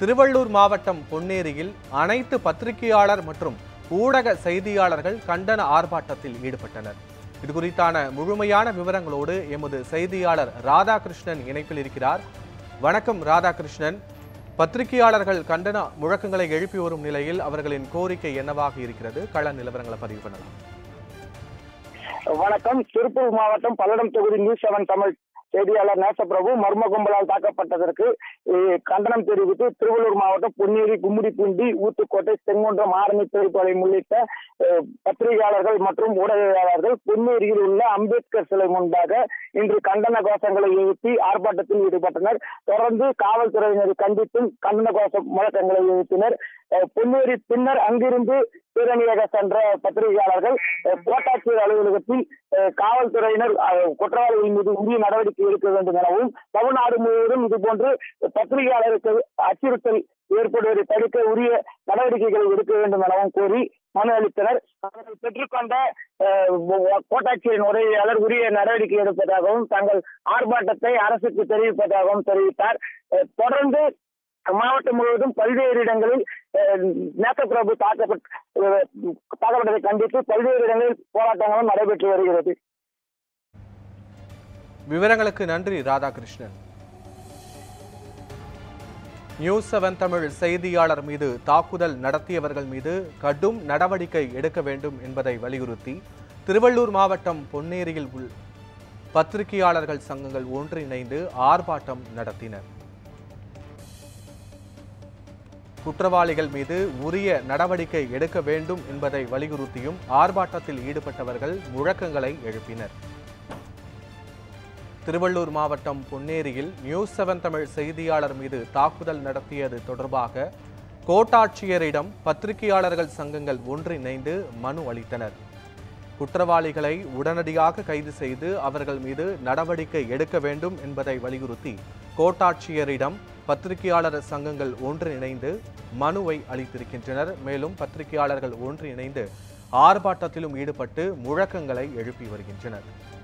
திருவள்ளூர் மாவட்டம் பொன்னேரியில் அனைத்து பத்திரிகையாளர் மற்றும் ஊடக செய்தியாளர்கள் கண்டன ஆர்ப்பாட்டத்தில் ஈடுபட்டனர் இது குறித்தான முழுமையான விவரங்களோடு எமது செய்தியாளர் ராதாகிருஷ்ணன் இணைப்பில் இருக்கிறார் வணக்கம் ராதாகிருஷ்ணன் பத்திரிகையாளர்கள் கண்டன முழக்கங்களை எழுப்பி வரும் நிலையில் அவர்களின் கோரிக்கை என்னவாக இருக்கிறது கள நிலவரங்களை பதிவு பண்ணலாம் வணக்கம் திருப்பூர் மாவட்டம் பல்லடம் தொகுதி நியூஸ் செவன் தமிழ் செய்தியாளர் நேசப்பிரபு மர்ம கும்பலால் தாக்கப்பட்டதற்கு eh, கண்டனம் தெரிவித்து திருவள்ளூர் மாவட்டம் பொன்னேரி கும்மிடிப்பூண்டி ஊத்துக்கோட்டை செங்குன்றம் ஆரணி பெருப்பாளையம் உள்ளிட்ட eh, பத்திரிகையாளர்கள் மற்றும் ஊடகவியலாளர்கள் பொன்னேரியில் உள்ள அம்பேத்கர் சிலை முன்பாக இன்று கண்டன கோஷங்களை எழுப்பி ஆர்ப்பாட்டத்தில் ஈடுபட்டனர் தொடர்ந்து காவல்துறையினரை கண்டித்தும் கண்டன கோஷ முழக்கங்களை எழுப்பினர் eh, பொன்னேரி பின்னர் அங்கிருந்து பேரணியாக சென்ற பத்திரிகையாளர்கள் eh, கோட்டாட்சியர் அலுவலகத்தில் eh, காவல்துறையினர் eh, குற்றவாளிகள் மீது உரிய நடவடிக்கை எடுக்க வேண்டும் எனவும் தமிழ்நாடு முழுவதும் இதுபோன்று பத்திரிகையாளருக்கு அச்சுறுத்தல் ஏற்படுவதை தடுக்க உரிய நடவடிக்கைகளை எடுக்க வேண்டும் எனவும் கோரி மனு அளித்தனர் அவர்கள் பெற்றுக்கொண்ட eh, கோட்டாட்சியரின் உதவியாளர் உரிய நடவடிக்கை எடுப்பதாகவும் தங்கள் ஆர்ப்பாட்டத்தை அரசுக்கு தெரிவிப்பதாகவும் தெரிவித்தார் Eh, தொடர்ந்து மாவட்டம் முழுவதும் பல்வேறு இடங்களில் அஹ், நேசப்பிரபு தாக்கப்பட்ட அஹ், தாக்கப்பட்டதை கண்டித்து பல்வேறு இடங்களில் போராட்டங்களும் நடைபெற்று வருகிறது விவரங்களுக்கு நன்றி ராதாகிருஷ்ணன் நியூஸ் செவன் தமிழ் செய்தியாளர் மீது தாக்குதல் நடத்தியவர்கள் மீது கடும் நடவடிக்கை எடுக்க வேண்டும் என்பதை வலியுறுத்தி திருவள்ளூர் மாவட்டம் பொன்னேரியில் உள்ள பத்திரிகையாளர்கள் சங்கங்கள் ஒன்றிணைந்து ஆர்ப்பாட்டம் நடத்தினர் குற்றவாளிகள் மீது உரிய நடவடிக்கை எடுக்க வேண்டும் என்பதை வலியுறுத்தியும் ஆர்ப்பாட்டத்தில் ஈடுபட்டவர்கள் முழக்கங்களை எழுப்பினர் திருவள்ளூர் மாவட்டம் பொன்னேரியில் நியூஸ் செவன் தமிழ் செய்தியாளர் மீது தாக்குதல் நடத்தியது தொடர்பாக கோட்டாட்சியரிடம் பத்திரிகையாளர்கள் சங்கங்கள் ஒன்றிணைந்து மனு அளித்தனர் குற்றவாளிகளை உடனடியாக கைது செய்து அவர்கள் மீது நடவடிக்கை எடுக்க வேண்டும் என்பதை வலியுறுத்தி கோட்டாட்சியரிடம் பத்திரிகையாளர் சங்கங்கள் ஒன்றிணைந்து மனுவை அளித்திருக்கின்றனர் மேலும் பத்திரிகையாளர்கள் ஒன்றிணைந்து ஆர்ப்பாட்டத்திலும் ஈடுபட்டு முழக்கங்களை எழுப்பி வருகின்றனர்